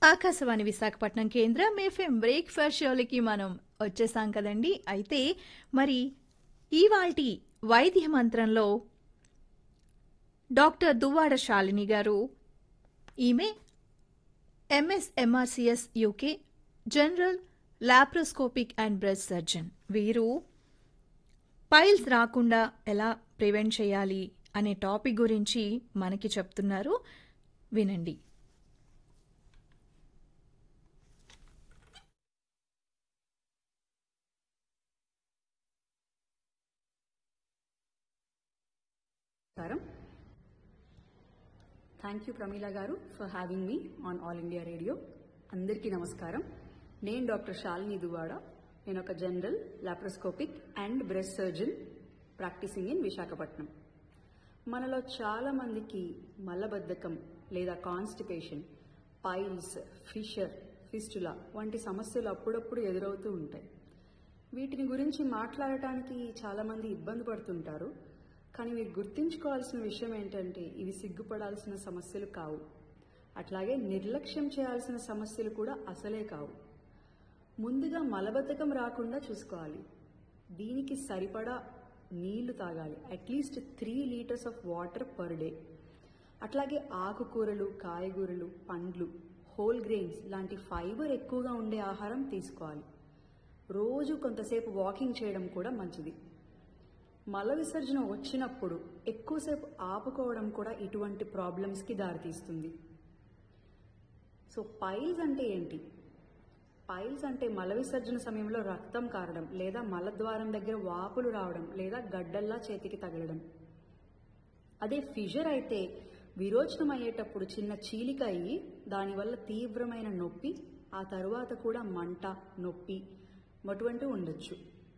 ఆకాశవాణి విశాఖపట్నం కేంద్రం FM breakfast షోలకి మనం వచ్చేసాం కదండి అయితే మరి ఇవాల్టి వైద్య మంత్రంలో డాక్టర్ దువ్వాడ శాలిని గారు ఈమె M S MRCS UK general laparoscopic and breast surgeon వీరు పైల్స్ రాకుండా ఎలా ప్రివెంట్ చేయాలి అనే టాపిక్ గురించి మనకి చెప్తున్నారు వినండి నమస్కారం thank you Pramila garu for having me on All India Radio అందరికీ నమస్కారం నేను డాక్టర్ శాలిని దువాడ నేను ఒక general laparoscopic and breast surgeon practising in Visakhapatnam మనలో చాలా మందికి మలబద్ధకం లేదా కాన్స్టిపేషన్ పైల్స్ ఫిషర్ ఫిస్టులా వంటి సమస్యలు అప్పుడప్పుడు ఎదురవుతూ ఉంటాయి వీటిని గురించి మాట్లాడటానికి చాలామంది ఇబ్బంది పడుతుంటారు కానీ మీరు గుర్తుంచుకోవాల్సిన విషయం ఏంటంటే ఇవి సిగ్గుపడాల్సిన సమస్యలు కావు అట్లాగే నిర్లక్ష్యం చేయాల్సిన సమస్యలు కూడా అసలే కావు ముందుగా మలబద్ధకం రాకుండా చూసుకోవాలి దీనికి సరిపడా నీళ్లు తాగాలి at least three litres of water per day అట్లాగే ఆకుకూరలు కాయగూరలు పండ్లు హోల్ గ్రెయిన్స్ లాంటి ఫైబర్ ఎక్కువగా ఉండే ఆహారం తీసుకోవాలి రోజు కొంతసేపు వాకింగ్ చేయడం కూడా మంచిది మల విసర్జన వచ్చినప్పుడు ఎక్కువసేపు ఆపుకోవడం కూడా ఇటువంటి ప్రాబ్లమ్స్కి దారితీస్తుంది సో పైల్స్ అంటే ఏంటి పైల్స్ అంటే మల విసర్జన సమయంలో రక్తం కారడం లేదా మలద్వారం దగ్గర వాపులు రావడం లేదా గడ్డల్లా చేతికి తగలడం అదే ఫిజర్ అయితే విరోచనం అయ్యేటప్పుడు చిన్న చీలిక అయ్యి దానివల్ల తీవ్రమైన నొప్పి ఆ తరువాత కూడా మంట నొప్పి అటువంటివి ఉండొచ్చు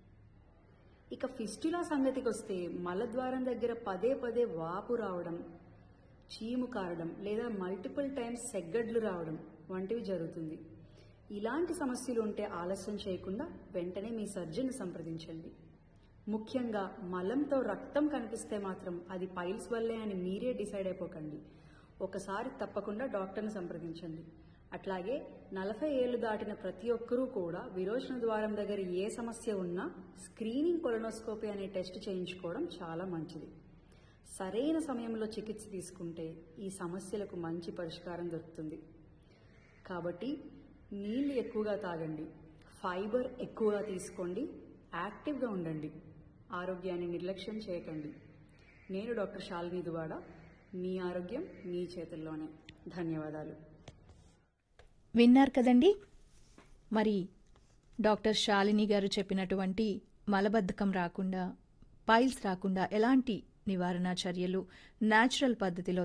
ఇక ఫిస్టులా సంగతికి వస్తే మలద్వారం దగ్గర పదే పదే వాపు రావడం చీము కారడం లేదా మల్టిపుల్ టైమ్స్ సెగ్గడ్లు రావడం వంటివి జరుగుతుంది ఇలాంటి సమస్యలు ఉంటే ఆలస్యం చేయకుండా వెంటనే మీ సర్జన్ సంప్రదించండి ముఖ్యంగా మలంతో రక్తం కనిపిస్తే మాత్రం అది పైల్స్ వల్లే అని మీరే డిసైడ్ అయిపోకండి ఒకసారి తప్పకుండా డాక్టర్ని సంప్రదించండి అట్లాగే నలభై ఏళ్లు దాటిన ప్రతి ఒక్కరూ కూడా విరోచన ద్వారం దగ్గర ఏ సమస్య ఉన్నా స్క్రీనింగ్ కొలనోస్కోపీ అనే టెస్ట్ చేయించుకోవడం చాలా మంచిది సరైన సమయంలో చికిత్స తీసుకుంటే ఈ సమస్యలకు మంచి పరిష్కారం దొరుకుతుంది కాబట్టి నీళ్లు ఎక్కువగా తాగండి ఫైబర్ ఎక్కువగా తీసుకోండి యాక్టివ్గా ఉండండి ఆరోగ్యాన్ని నిర్లక్ష్యం చేయకండి నేను డాక్టర్ శాలిని దువాడ మీ ఆరోగ్యం మీ చేతుల్లోనే ధన్యవాదాలు విన్నారు కదండి మరి డాక్టర్ శాలిని గారు చెప్పినటువంటి మలబద్ధకం రాకుండా పైల్స్ రాకుండా ఎలాంటి నివారణ చర్యలు న్యాచురల్ పద్ధతిలో